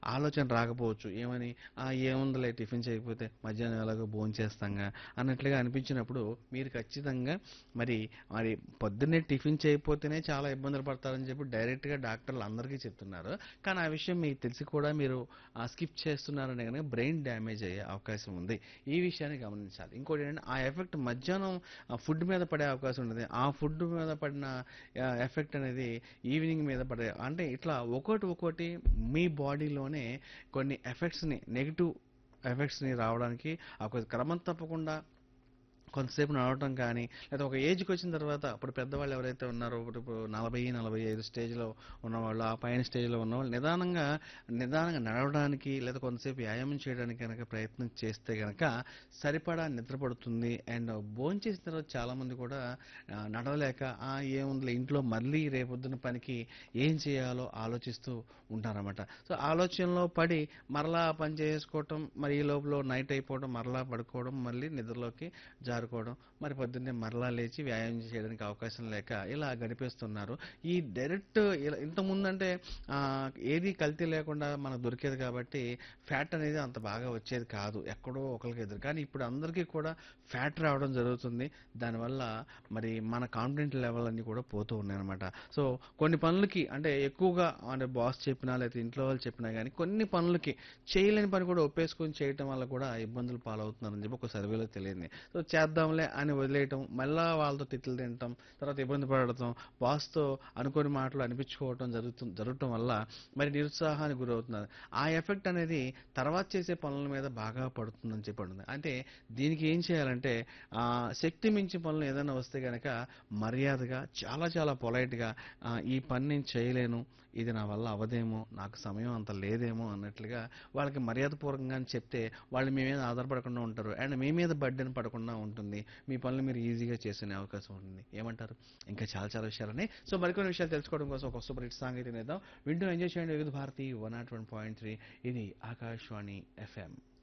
ఆలోచన రాకపోవచ్చు ఏమని "ఆ, ఏముందిలే టిఫిన్ చేయకపోతే మధ్యాహ్నం ఎలాగో భోజనం చేస్తాంగా అన్నట్లుగా అనిపించినప్పుడు మీరు ఖచ్చితంగా మరి మరి పొద్దున్నే టిఫిన్ చేయకపోతేనే చాలా ఇబ్బందులు పడతారని చెప్పి డైరెక్ట్గా డాక్టర్లు అందరికీ చెప్తున్నారు కానీ ఆ విషయం మీకు తెలిసి కూడా మీరు స్కిప్ చేస్తున్నారనే కనుక బ్రెయిన్ డ్యామేజ్ అయ్యే అవకాశం ఉంది ఈ విషయాన్ని గమనించాలి ఇంకోటి ఏంటంటే ఆ ఎఫెక్ట్ మధ్యాహ్నం ఫుడ్ మీద పడే అవకాశం ఉంటుంది ఆ ఫుడ్ మీద పడిన ఎఫెక్ట్ అనేది ఈవినింగ్ మీద పడే అంటే ఇట్లా ఒకటి ఒకటి మీ బాడీలోనే కొన్ని ఎఫెక్ట్స్ని నెగిటివ్ ఎఫెక్ట్స్ని రావడానికి ఒక క్రమం తప్పకుండా కొంతసేపు నడవటం కానీ లేదా ఒక ఏజ్కి వచ్చిన తర్వాత ఇప్పుడు పెద్దవాళ్ళు ఎవరైతే ఉన్నారో ఇప్పుడు ఇప్పుడు నలభై నలభై ఐదు స్టేజ్లో ఉన్నవాళ్ళు ఆ పైన స్టేజ్లో ఉన్నవాళ్ళు నిదానంగా నిదానంగా నడవడానికి లేదా కొంతసేపు వ్యాయామం చేయడానికి కనుక ప్రయత్నం చేస్తే కనుక సరిపడా నిద్ర పడుతుంది అండ్ భోజనం చేసిన తర్వాత చాలామంది కూడా ఆ, నడవలేక "ఆ, ఏముందిలే ఇంట్లో మళ్ళీ రేపొద్దున పనికి ఏం చేయాలో ఆలోచిస్తూ ఉంటారన్నమాట సో ఆలోచనలో పడి మరలా ఆ పని చేసుకోవటం మరి ఈ లోపల నైట్ అయిపోవడం మరలా పడుకోవడం మళ్ళీ నిద్రలోకి జారుకోవడం మరి పొద్దున్నే మరలా లేచి వ్యాయామం చేయడానికి అవకాశం లేక ఇలా గడిపేస్తున్నారు ఈ డైరెక్ట్ ఇలా ఇంతకుముందు అంటే ఆ, ఏది కల్తీ లేకుండా మనకు దొరికేది కాబట్టి ఫ్యాట్ అనేది అంత బాగా వచ్చేది కాదు ఎక్కడో ఒకరికి ఎదురు కానీ ఇప్పుడు అందరికీ కూడా ఫ్యాట్ రావడం జరుగుతుంది దానివల్ల మరి మన కాన్ఫిడెంట్ లెవెల్ అన్ని కూడా పోతూ ఉన్నాయి అనమాట సో కొన్ని పనులకి అంటే ఎక్కువగా అంటే బాస్ చెప్పినా లేకపోతే ఇంట్లో వాళ్ళు చెప్పినా కానీ కొన్ని పనులకి చేయలేని పని కూడా ఒప్పేసుకొని చేయటం వల్ల కూడా ఇబ్బందులు పాలవుతున్నారని చెప్పి ఒక సర్వేలో తెలియంది సో చేద్దాంలే అని వదిలేయటం మళ్ళా వాళ్ళతో తిట్లు తినటం తర్వాత ఇబ్బంది పడటం బాస్తో అనుకోని మాటలు అనిపించుకోవటం జరుగుతు జరగటం వల్ల మరి నిరుత్సాహానికి గురవుతున్నారు ఆ ఎఫెక్ట్ అనేది తర్వాత చేసే పనుల మీద బాగా పడుతుందని చెప్పి ఉంటుంది అంటే దీనికి ఏం చేయాలంటే ఆ, శక్తి మించి పనులు ఏదైనా వస్తే కనుక మర్యాదగా చాలా చాలా పొలైట్గా ఈ పని నేను చేయలేను ఇది నా వల్ల అవదేమో నాకు సమయం అంత లేదేమో అన్నట్లుగా వాళ్ళకి మర్యాదపూర్వకంగా చెప్తే వాళ్ళు మీ మీద ఆధారపడకుండా ఉంటారు అండ్ మీ మీద బడ్డెన్ పడకుండా ఉంటుంది మీ పనులు మీరు ఈజీగా చేసుకునే అవకాశం ఉంటుంది ఏమంటారు ఇంకా చాలా చాలా విషయాలని సో మరికొన్ని విషయాలు తెలుసుకోవడం కోసం ఒక సూపర్ హిట్ సాంగ్ అయితే వింటూ ఎంజాయ్ చేయండి Vividh Bharati one not one point three ఇది ఆకాశవాణి ఎఫ్ఎం